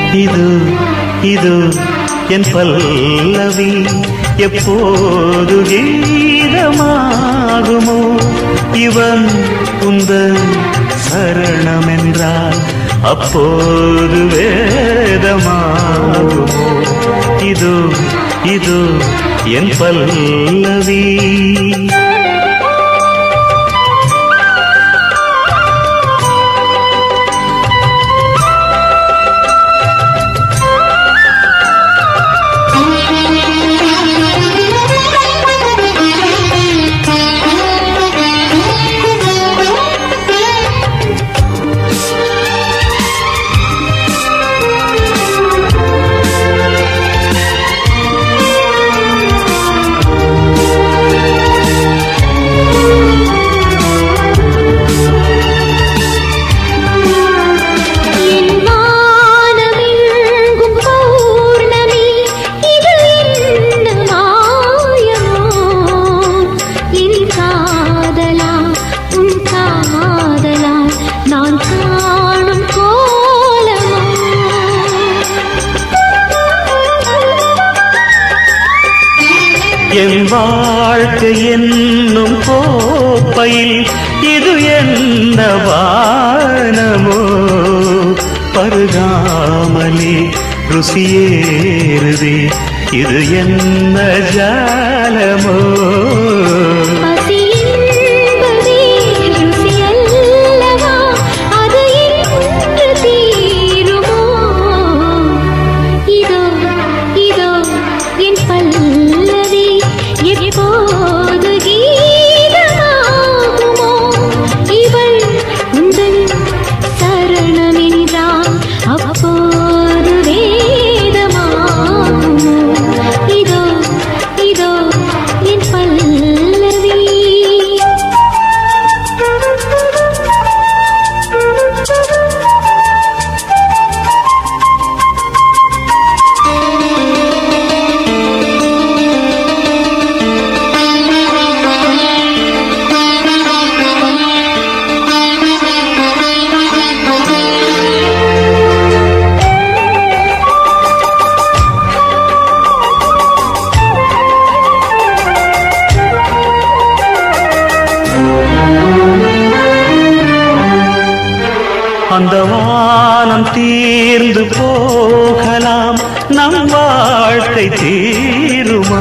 இது இது என் பல்லவி எப்போது கீதமாகுமோ இவன் உந்த சரணம் என்றால் அப்போது வேதமாகுமோ இது இது என் பல்லவி என் வானமெங்கும் பௌர்ணமி இது என்ன மாயமோ என் காதலா உன் காதலா நான் காணும் கோலமோ என் வாழ்க்கை என்னும் கோப்பையில் இது என்ன வானமோ பருகாமலே ருசியேறுதே இது என்ன ஜாலமோ பசி என்பதே ருசியல்லவா அது என்று தீருமோ இதோ இதோ என் பல்லவி எப்போது கீதமாகுமோ இவள் உந்தன் சரணமென்றால் அப்போது வேதமாகுமோ இதோ இதோ என் பல்லவி அந்த வானம் தீர்ந்து போகலாம் நம் வாழ்க்கை தீருமா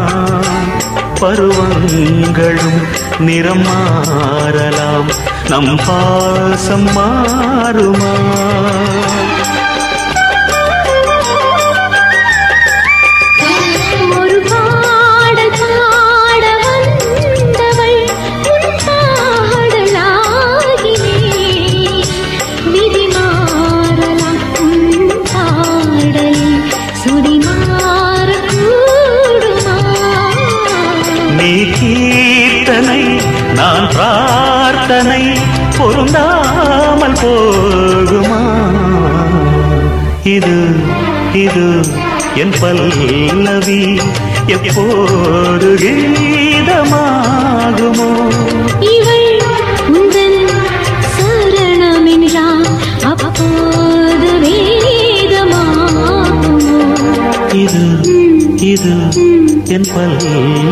பருவங்களும் நிறம் மாறலாம் நம் பாசம் மாறுமா ஒரு பாடல் பாட வந்தவள் உன் பாடலாகினே விதி மாறலாம் உன் பாடலில் சுதி மாறக்கூடுமா நீ கீர்த்தனை நான் பிரார்த்தனை பொருந்தாமல் போகுமா இது இது என் பல்லவி எப்போது கீதமாகுமோ இவள் உந்தன் சரணமென்றால் அப்போது வேதமாகுமோ இது இது என் பல்லவி